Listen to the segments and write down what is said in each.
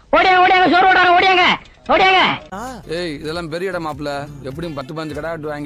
ஓடியாங்க ஓடியாங்க சோறு ஓடாங்க ஓடியாங்க ஓடியாங்க ஏய் இதெல்லாம் பெரிய இடம் மாப்பிள எப்படியும் பத்து பதினஞ்சு கடை வெட்டுவாங்க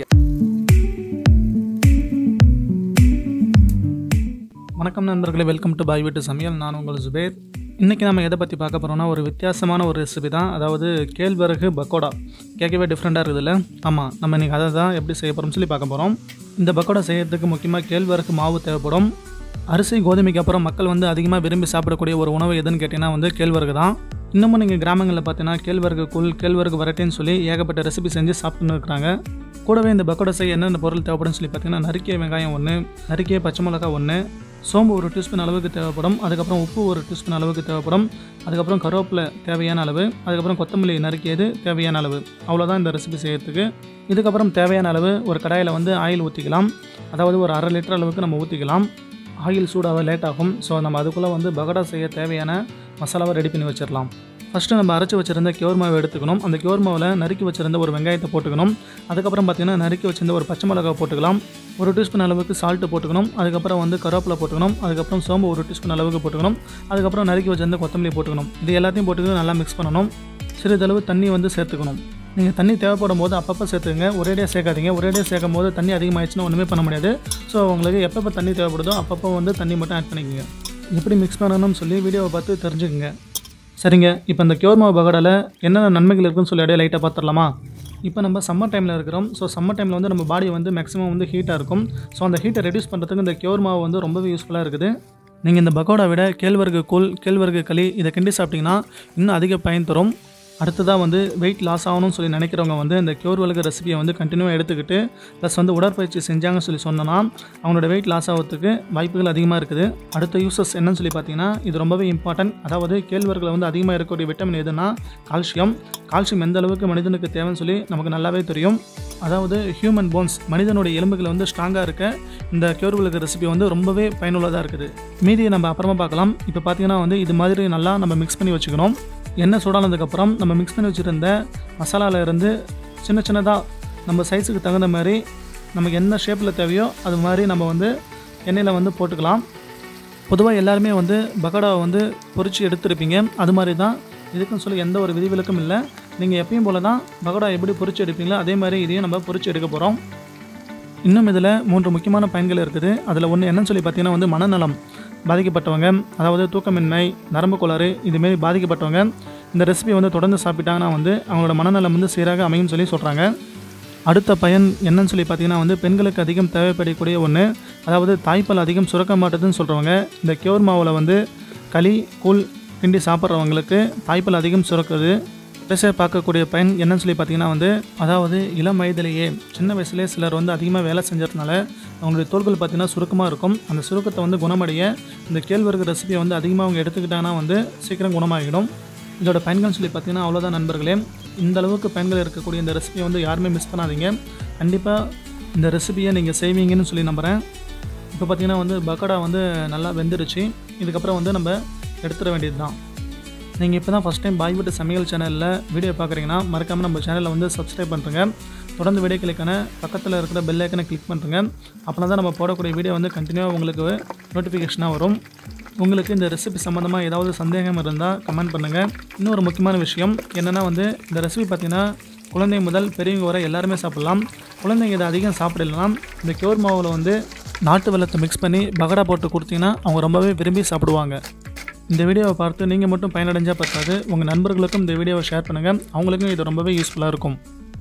வணக்கம் நண்பர்களே வெல்கம் டு பாய் வீட்டு சமையல் நான் உங்கள் சுபேர் இன்றைக்கி நம்ம எதை பற்றி பார்க்க போகிறோம்னா ஒரு வித்தியாசமான ஒரு ரெசிபி தான் அதாவது கேழ்வரகு பக்கோடா கேட்கவே டிஃப்ரெண்ட்டாக இருக்குதுல்ல ஆமாம் நம்ம இன்றைக்கி அதை தான் எப்படி செய்ய போகிறோம்னு சொல்லி பார்க்க போகிறோம் இந்த பக்கோடா செய்யறதுக்கு முக்கியமாக கேழ்வரகு மாவு தேவைப்படும் அரிசி கோதுமைக்கு அப்புறம் மக்கள் வந்து அதிகமாக விரும்பி சாப்பிடக்கூடிய ஒரு உணவு எதுன்னு கேட்டிங்கன்னா வந்து கேழ்வரகு தான் இன்னமும் நீங்கள் கிராமங்களில் பார்த்தீங்கன்னா கேழ்வரகு கூழ் கேழ்வரகு வரட்டின்னு சொல்லி ஏகப்பட்ட ரெசிபி செஞ்சு சாப்பிட்டுன்னு இருக்கிறாங்க கூடவே இந்த பக்கோடா செய்ய என்னென்ன பொருள் தேவைப்படும்னு சொல்லி பார்த்தீங்கன்னா நறுக்கிய வெங்காயம் ஒன்று நறுக்கிய பச்சை மிளகா ஒன்று சோம்பு ஒரு டீஸ்பூன் அளவுக்கு தேவைப்படும் அதுக்கப்புறம் உப்பு ஒரு டீஸ்பூன் அளவுக்கு தேவைப்படும் அதுக்கப்புறம் கருவேப்பிலை தேவையான அளவு அதுக்கப்புறம் கொத்தமல்லி நறுக்கியது தேவையான அளவு அவ்வளோதான் இந்த ரெசிபி செய்யறதுக்கு இதுக்கப்புறம் தேவையான அளவு ஒரு கடாயில் வந்து ஆயில் ஊற்றிக்கலாம் அதாவது ஒரு அரை லிட்டர் அளவுக்கு நம்ம ஊற்றிக்கலாம் ஆயில் சூடாக லேட் ஆகும் ஸோ நம்ம அதுக்குள்ளே வந்து பகடா செய்ய தேவையான மசாலாவை ரெடி பண்ணி வச்சிடலாம் ஃபஸ்ட்டு நம்ம அரைச்சி வச்சிருந்த கியோர் மாவை எடுத்துக்கணும் அந்த கியோர் மாவில் நறுக்கி வச்சிருந்த ஒரு வெங்காயத்தை போட்டுக்கணும் அதுக்கப்புறம் பார்த்தீங்கன்னா நறுக்கி வச்சிருந்த ஒரு பச்சை மிளகாய் போட்டுக்கலாம் ஒரு டீஸ்பூன் அளவுக்கு சால்ட்டு போட்டுக்கணும் அதுக்கப்புறம் வந்து கருவேப்பிலை போட்டுக்கணும் அதுக்கப்புறம் சோம்பு ஒரு டீஸ்பூன் அளவுக்கு போட்டுக்கணும் அதுக்கப்புறம் நறுக்கி வச்சிருந்த கொத்தமல்லி போட்டுக்கணும் இது எல்லாத்தையும் போட்டுக்கிட்டு நல்லா மிக்ஸ் பண்ணணும் சிறிதளவு தண்ணி வந்து சேர்த்துக்கணும் நீங்கள் தண்ணி தேவைப்படும் போது அப்பப்போ சேர்த்துங்க ஒரேடியாக சேர்க்காதீங்க ஒரேடியாக சேர்க்கும் போது தண்ணி அதிகமாகிடுச்சுன்னா ஒன்றுமே பண்ண முடியாது ஸோ உங்களுக்கு எப்பப்போ தண்ணி தேவைப்படுதோ அப்பப்போ வந்து தண்ணி மட்டும் ஆட் பண்ணிக்கோங்க எப்படி மிக்ஸ் பண்ணணும்னு சொல்லி வீடியோவை பார்த்து தெரிஞ்சுக்கங்க சரிங்க இப்போ இந்த கியோர்மா பகடால என்னென்ன நன்மைகள் இருக்குன்னு சொல்லி அப்படியே லைட்டாக பார்த்துடலாமா இப்போ நம்ம சம்மர் டைமில் இருக்கிறோம் ஸோ சம்மர் டைமில் வந்து நம்ம பாடி வந்து மேக்ஸிமம் வந்து ஹீட்டாக இருக்கும் ஸோ அந்த ஹீட்டை ரெடியூஸ் பண்ணுறதுக்கு இந்த கியோர் மாவு வந்து ரொம்பவே யூஸ்ஃபுல்லாக இருக்குது நீங்கள் இந்த பக்கோடா விட கேழ்வரகு கூழ் கேழ்வரகு களி இதை கிண்டி சாப்பிட்டிங்கன்னா இன்னும் அதிக பயன் தரும் அடுத்ததாக வந்து வெயிட் லாஸ் ஆகணும்னு சொல்லி நினைக்கிறவங்க வந்து இந்த கேழ்வரகு ரெசிபியை வந்து கண்டினியூவாக எடுத்துக்கிட்டு ப்ளஸ் வந்து உடற்பயிற்சி செஞ்சாங்கன்னு சொல்லி சொன்னோன்னா அவங்களோட வெயிட் லாஸ் ஆகிறதுக்கு வாய்ப்புகள் அதிகமாக இருக்குது அடுத்த யூசஸ் என்னன்னு சொல்லி பார்த்தீங்கன்னா இது ரொம்பவே இம்பார்ட்டன்ட் அதாவது கேழ்வரகுல வந்து அதிகமாக இருக்கக்கூடிய விட்டமின் எதுனா கால்சியம் கால்சியம் எந்த அளவுக்கு மனிதனுக்கு தேவைன்னு சொல்லி நமக்கு நல்லாவே தெரியும் அதாவது ஹியூமன் போன்ஸ் மனிதனுடைய எலும்புகளை வந்து ஸ்ட்ராங்காக இருக்க இந்த கேழ்வரகு ரெசிபி வந்து ரொம்பவே பயனுள்ளதாக இருக்குது மீதியை நம்ம அப்புறமா பார்க்கலாம் இப்போ பார்த்தீங்கன்னா வந்து இது மாதிரி நல்லா நம்ம மிக்ஸ் பண்ணி வச்சுக்கணும் எண்ணெய் சூடானதுக்கப்புறம் நம்ம மிக்ஸ் பண்ணி வச்சுருந்த மசாலாவில் இருந்து சின்ன சின்னதாக நம்ம சைஸுக்கு தகுந்த மாதிரி நமக்கு என்ன ஷேப்பில் தேவையோ அது மாதிரி நம்ம வந்து எண்ணெயில் வந்து போட்டுக்கலாம் பொதுவாக எல்லாருமே வந்து பகோடாவை வந்து பொரிச்சு எடுத்திருப்பீங்க அது மாதிரி தான் இதுக்குன்னு சொல்லி எந்த ஒரு விதிவிலக்கும் இல்லை நீங்கள் எப்பயும் போல தான் பகோடா எப்படி பொரிச்சு எடுப்பீங்களோ அதே மாதிரி இதையும் நம்ம பொரிச்சு எடுக்க போகிறோம் இன்னும் இதில் மூன்று முக்கியமான பயன்கள் இருக்குது அதில் ஒன்று என்னன்னு சொல்லி பார்த்தீங்கன்னா வந்து மனநலம் பாதிக்கப்பட்டவங்க அதாவது தூக்கமின்மை நரம்பு கோளாறு இதுமாரி பாதிக்கப்பட்டவங்க இந்த ரெசிபி வந்து தொடர்ந்து சாப்பிட்டாங்கன்னா வந்து அவங்களோட மனநலம் வந்து சீராக அமையும் சொல்லி சொல்கிறாங்க அடுத்த பயன் என்னன்னு சொல்லி பார்த்தீங்கன்னா வந்து பெண்களுக்கு அதிகம் தேவைப்படக்கூடிய ஒன்று அதாவது தாய்ப்பால் அதிகம் சுரக்க மாட்டுதுன்னு சொல்கிறவங்க இந்த கியோர் மாவில் வந்து களி கூழ் கிண்டி சாப்பிட்றவங்களுக்கு தாய்ப்பால் அதிகம் சுரக்குது கடைசியாக பார்க்கக்கூடிய பயன் என்னன்னு சொல்லி பார்த்தீங்கன்னா வந்து அதாவது இளம் வயதிலேயே சின்ன வயசுலேயே சிலர் வந்து அதிகமாக வேலை செஞ்சதுனால அவங்களுடைய தோள்கள் பார்த்தீங்கன்னா சுருக்கமாக இருக்கும் அந்த சுருக்கத்தை வந்து குணமடைய இந்த கேழ்வரகு ரெசிபியை வந்து அதிகமாக அவங்க எடுத்துக்கிட்டாங்கன்னா வந்து சீக்கிரம் குணமாகிடும் இதோட பயன்கள்னு சொல்லி பார்த்தீங்கன்னா அவ்வளோதான் நண்பர்களே இந்த அளவுக்கு பயன்கள் இருக்கக்கூடிய இந்த ரெசிபியை வந்து யாருமே மிஸ் பண்ணாதீங்க கண்டிப்பாக இந்த ரெசிபியை நீங்கள் செய்வீங்கன்னு சொல்லி நம்புகிறேன் இப்போ பார்த்தீங்கன்னா வந்து பக்கோடா வந்து நல்லா வெந்துருச்சு இதுக்கப்புறம் வந்து நம்ம எடுத்துட வேண்டியது தான் நீங்கள் இப்போ தான் ஃபஸ்ட் டைம் பாய் வீட்டு சமையல் சேனலில் வீடியோ பார்க்குறீங்கன்னா மறக்காமல் நம்ம சேனலை வந்து சப்ஸ்கிரைப் பண்ணுறங்க தொடர்ந்து வீடியோ கிளிக்கான பக்கத்தில் இருக்கிற பெல் ஐக்கனை கிளிக் பண்ணுறங்க அப்படின்னா தான் நம்ம போடக்கூடிய வீடியோ வந்து கண்டினியூவாக உங்களுக்கு நோட்டிஃபிகேஷனாக வரும் உங்களுக்கு இந்த ரெசிபி சம்மந்தமாக ஏதாவது சந்தேகம் இருந்தால் கமெண்ட் பண்ணுங்கள் இன்னொரு முக்கியமான விஷயம் என்னென்னா வந்து இந்த ரெசிபி பார்த்தீங்கன்னா குழந்தை முதல் பெரியவங்க வரை எல்லாருமே சாப்பிட்லாம் குழந்தைங்க இதை அதிகம் சாப்பிடலாம் இந்த கியோர் மாவில் வந்து நாட்டு வெள்ளத்தை மிக்ஸ் பண்ணி பகடா போட்டு கொடுத்தீங்கன்னா அவங்க ரொம்பவே விரும்பி சாப்பிடுவாங்க இந்த வீடியோவை பார்த்து நீங்கள் மட்டும் பயனடைஞ்சால் பத்தாது உங்கள் நண்பர்களுக்கும் இந்த வீடியோவை ஷேர் பண்ணுங்கள் அவங்களுக்கும் இது ரொம்பவே யூஸ்ஃபுல்லாக இருக்கும்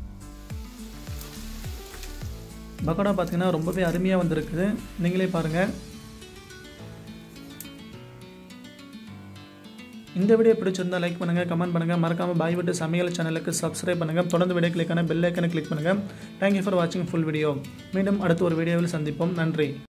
பக்கோடா பார்த்தீங்கன்னா ரொம்பவே அருமையாக வந்திருக்குது நீங்களே பாருங்கள் இந்த வீடியோ பிடிச்சிருந்தா லைக் பண்ணுங்கள் கமெண்ட் பண்ணுங்கள் மறக்காமல் பாய் விட்டு சமையல் சேனலுக்கு சப்ஸ்கிரைப் பண்ணுங்கள் தொடர்ந்து வீடியோ கிளிக்கான பெல் ஐக்கனை கிளிக் பண்ணுங்கள் தேங்க்யூ ஃபார் வாட்சிங் ஃபுல் வீடியோ மீண்டும் அடுத்த ஒரு வீடியோவில் சந்திப்போம் நன்றி